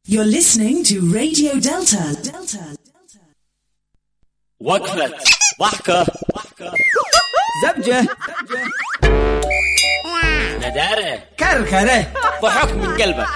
You're listening to Radio Delta. Delta. وقفة ضحكة زبجة ندارة كركرة ضحك من قلبك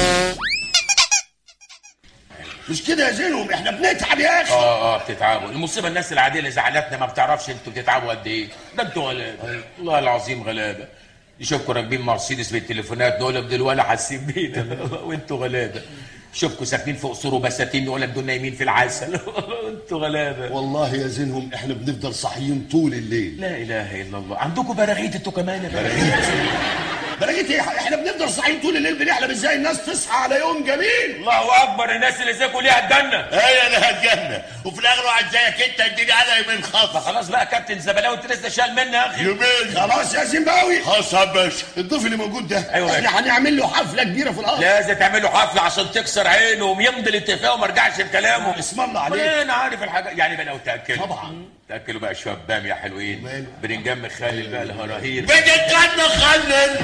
مش كده يا زينهم احنا بنتعب يا اخي اه اه بتتعبوا المصيبه الناس العاديه اللي زعلتنا ما بتعرفش انتوا بتتعبوا قد ايه ده انتوا غلابه والله العظيم غلابه يشوفكوا راكبين مرسيدس بالتليفونات نقول دول ولا حاسين بينا وانتوا غلابه شوفكوا ساكنين في قصور وبساتين نقول دول نايمين في العسل انتوا غلابه والله يا زينهم احنا بنفضل صاحيين طول الليل لا اله الا الله عندكم براغيث انتوا كمان يا براغيث بلقيت ايه احنا بنفضل صاحيين طول الليل بنحلم ازاي الناس تصحى على يوم جميل الله اكبر الناس اللي زيكوا ليها الجنه هي لها الجنه وفي الاخر واحد زيك انت اديني على يومين ما خاص خلاص بقى كابتن زبلاوي انت لسه شال مني يا اخي يومين خلاص يا زيمباوي خلاص يا باشا الضيف اللي موجود ده أيوة يا احنا هنعمل له حفله كبيره في الارض لازم تعملوا حفله عشان تكسر عينه ويمضي الاتفاق وما رجعش بكلامه اسم الله عليك انا عارف الحاجه يعني بقى لو تاكلوا طبعا. تاكلوا بقى شويه بام يا حلوين وماله؟ برنجان مخلل بقى الهراهير بدك نخلل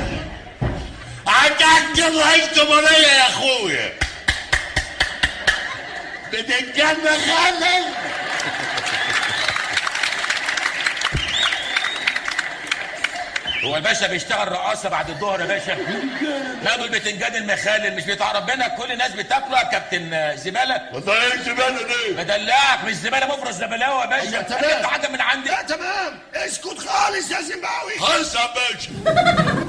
عندك رئيس جمهورية يا اخويا بدك نخلل هو الباشا بيشتغل رقاصه بعد الظهر يا باشا خدوا البتنجان المخلل مش بتاع ربنا كل الناس بتاكله يا كابتن آه، زباله والله ايه زبالة ليه؟ بدلعك مش زباله مفرز زبلاوه يا باشا أيوة، أنت تمام. جبت حاجه من عندي لا تمام اسكت خالص يا زيمباوي خالص يا باشا